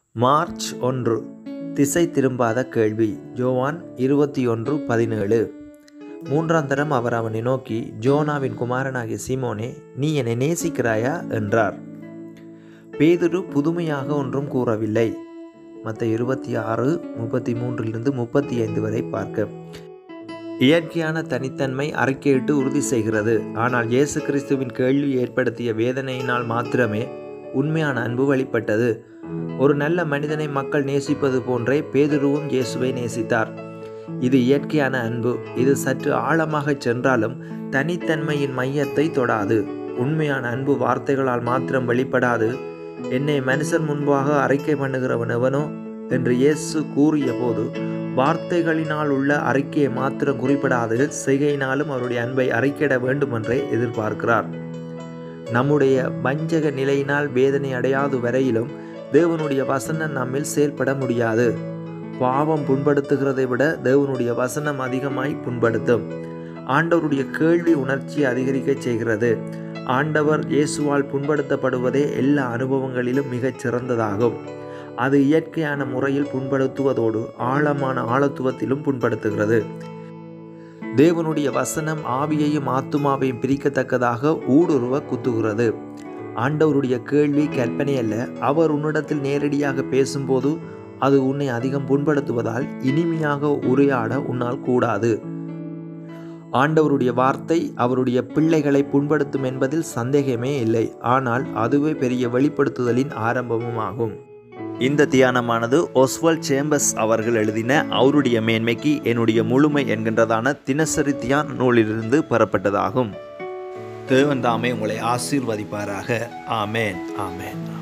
March ஒன்று திசை திரும்பாத கேள்வி ஜோவான் இருபத்தி ஒன்று பதினேழு மூன்றாம் தரம் அவர் அவனை நோக்கி ஜோனாவின் குமாரனாகிய சீமோனே நீ என்னை நேசிக்கிறாயா என்றார் பேதுரு புதுமையாக ஒன்றும் கூறவில்லை மற்ற இருபத்தி ஆறு முப்பத்தி மூன்றிலிருந்து முப்பத்தி ஐந்து வரை பார்க்க இயற்கையான தனித்தன்மை அறிக்கையிட்டு உறுதி செய்கிறது ஆனால் இயேசு கிறிஸ்துவின் கேள்வி ஏற்படுத்திய வேதனையினால் மாத்திரமே உண்மையான அன்பு வெளிப்பட்டது ஒரு நல்ல மனிதனை மக்கள் நேசிப்பது போன்றே பேதுருவும் இயேசுவை நேசித்தார் இது இயற்கையான அன்பு இது சற்று ஆழமாக சென்றாலும் தனித்தன்மையின் மையத்தை தொடாது உண்மையான அன்பு வார்த்தைகளால் மாத்திரம் வெளிப்படாது என்னை மனுஷன் முன்பாக அறிக்கை பண்ணுகிறவன் எவனோ என்று இயேசு கூறிய போது வார்த்தைகளினால் உள்ள அறிக்கையை மாத்திரம் குறிப்பிடாது செய்கையினாலும் அவருடைய அன்பை அறிக்கையிட வேண்டுமென்றே எதிர்பார்க்கிறார் நம்முடைய வஞ்சக நிலையினால் வேதனை அடையாது வரையிலும் தேவனுடைய வசனம் நம்மில் செயல்பட முடியாது பாவம் புண்படுத்துகிறதை விட தேவனுடைய வசனம் அதிகமாய் புண்படுத்தும் ஆண்டவருடைய கேள்வி உணர்ச்சி அதிகரிக்க செய்கிறது ஆண்டவர் இயேசுவால் புண்படுத்தப்படுவதே எல்லா அனுபவங்களிலும் மிகச் சிறந்ததாகும் அது இயற்கையான முறையில் புண்படுத்துவதோடு ஆழமான ஆழத்துவத்திலும் புண்படுத்துகிறது தேவனுடைய வசனம் ஆவியையும் ஆத்துமாவையும் பிரிக்கத்தக்கதாக ஊடுருவ குத்துகிறது ஆண்டவருடைய கேள்வி கற்பனை அல்ல அவர் உன்னிடத்தில் நேரடியாக பேசும்போது அது உன்னை அதிகம் புண்படுத்துவதால் இனிமையாக உரையாட உன்னால் கூடாது ஆண்டவருடைய வார்த்தை அவருடைய பிள்ளைகளை புண்படுத்தும் என்பதில் சந்தேகமே இல்லை ஆனால் அதுவே பெரிய வெளிப்படுத்துதலின் ஆரம்பமும் ஆகும் இந்த தியானமானது ஒஸ்வல் சேம்பஸ் அவர்கள் எழுதின அவருடைய மேன்மைக்கு என்னுடைய முழுமை என்கின்றதான தினசரி தியான நூலிலிருந்து பெறப்பட்டதாகும் தேவன் தாமே உங்களை ஆசீர்வதிப்பாராக ஆமேன் ஆமேன்